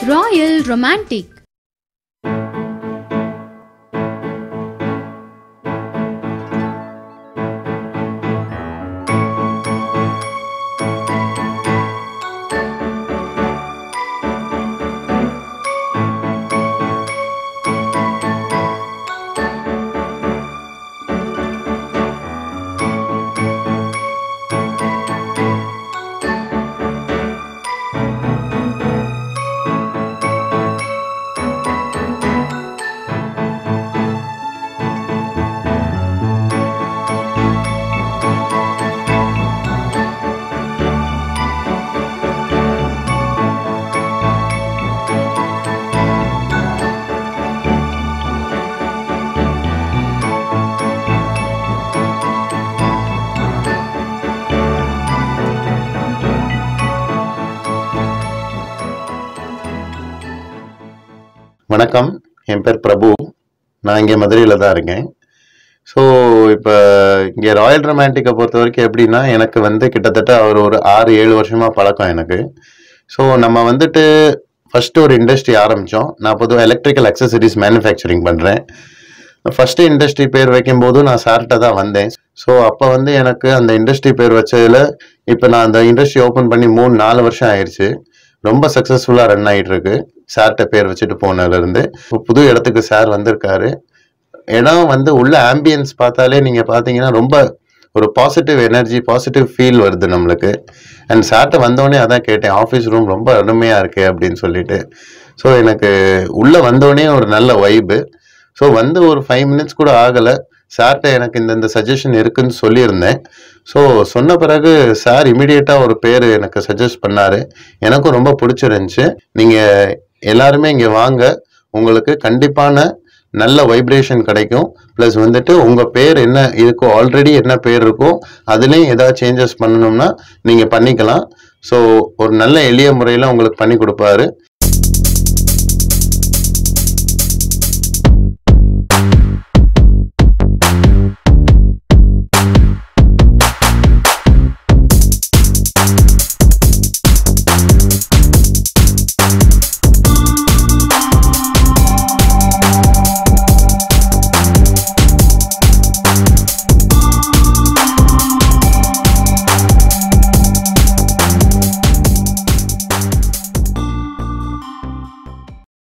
Royal Romantic வணக்கம் என் பேர் பிரபு நான் இங்கே மதுரையில் தான் இருக்கேன் ஸோ இப்போ இங்கே ராயல் ரொமான்டிக்கை பொறுத்த வரைக்கும் எப்படின்னா எனக்கு வந்து கிட்டத்தட்ட அவர் ஒரு ஆறு ஏழு வருஷமாக பழக்கம் எனக்கு ஸோ நம்ம வந்துட்டு ஃபஸ்ட்டு ஒரு இண்டஸ்ட்ரி ஆரம்பித்தோம் நான் பொதுவாக எலக்ட்ரிக்கல் அக்சசரிஸ் மேனுஃபேக்சரிங் பண்ணுறேன் ஃபஸ்ட்டு இண்டஸ்ட்ரி பேர் வைக்கும்போது நான் சார்கிட்ட தான் வந்தேன் ஸோ அப்போ வந்து எனக்கு அந்த இண்டஸ்ட்ரி பேர் வச்சதில் இப்போ நான் அந்த இண்டஸ்ட்ரி ஓப்பன் பண்ணி மூணு நாலு வருஷம் ஆயிடுச்சு ரொம்ப சக்ஸஸ்ஃபுல்லாக ரன் ஆகிட்டு இருக்கு சார்கிட்ட பேர் வச்சுட்டு போனதுலேருந்து இப்போ புது இடத்துக்கு சார் வந்திருக்காரு இடம் வந்து உள்ள ஆம்பியன்ஸ் பார்த்தாலே நீங்கள் பார்த்தீங்கன்னா ரொம்ப ஒரு பாசிட்டிவ் எனர்ஜி பாசிட்டிவ் ஃபீல் வருது நம்மளுக்கு அண்ட் சார்கிட்ட வந்தோடனே அதான் கேட்டேன் ஆஃபீஸ் ரூம் ரொம்ப அருமையாக இருக்கே அப்படின்னு சொல்லிட்டு ஸோ எனக்கு உள்ளே வந்தோடனே ஒரு நல்ல வைபு ஸோ வந்து ஒரு ஃபைவ் மினிட்ஸ் கூட ஆகலை சார்கிட்ட எனக்கு இந்த இந்த சஜஷன் இருக்குன்னு சொல்லியிருந்தேன் ஸோ சொன்ன பிறகு சார் இமிடியேட்டாக ஒரு பேர் எனக்கு சஜஸ்ட் பண்ணார் எனக்கும் ரொம்ப பிடிச்சிருந்துச்சு நீங்கள் எல்லாருமே இங்கே வாங்க உங்களுக்கு கண்டிப்பான நல்ல வைப்ரேஷன் கிடைக்கும் ப்ளஸ் வந்துட்டு உங்கள் பேர் என்ன இருக்கோ ஆல்ரெடி என்ன பேர் இருக்கோ அதுலேயும் ஏதாவது சேஞ்சஸ் பண்ணணும்னா நீங்கள் பண்ணிக்கலாம் ஸோ ஒரு நல்ல எளிய முறையில் உங்களுக்கு பண்ணி கொடுப்பாரு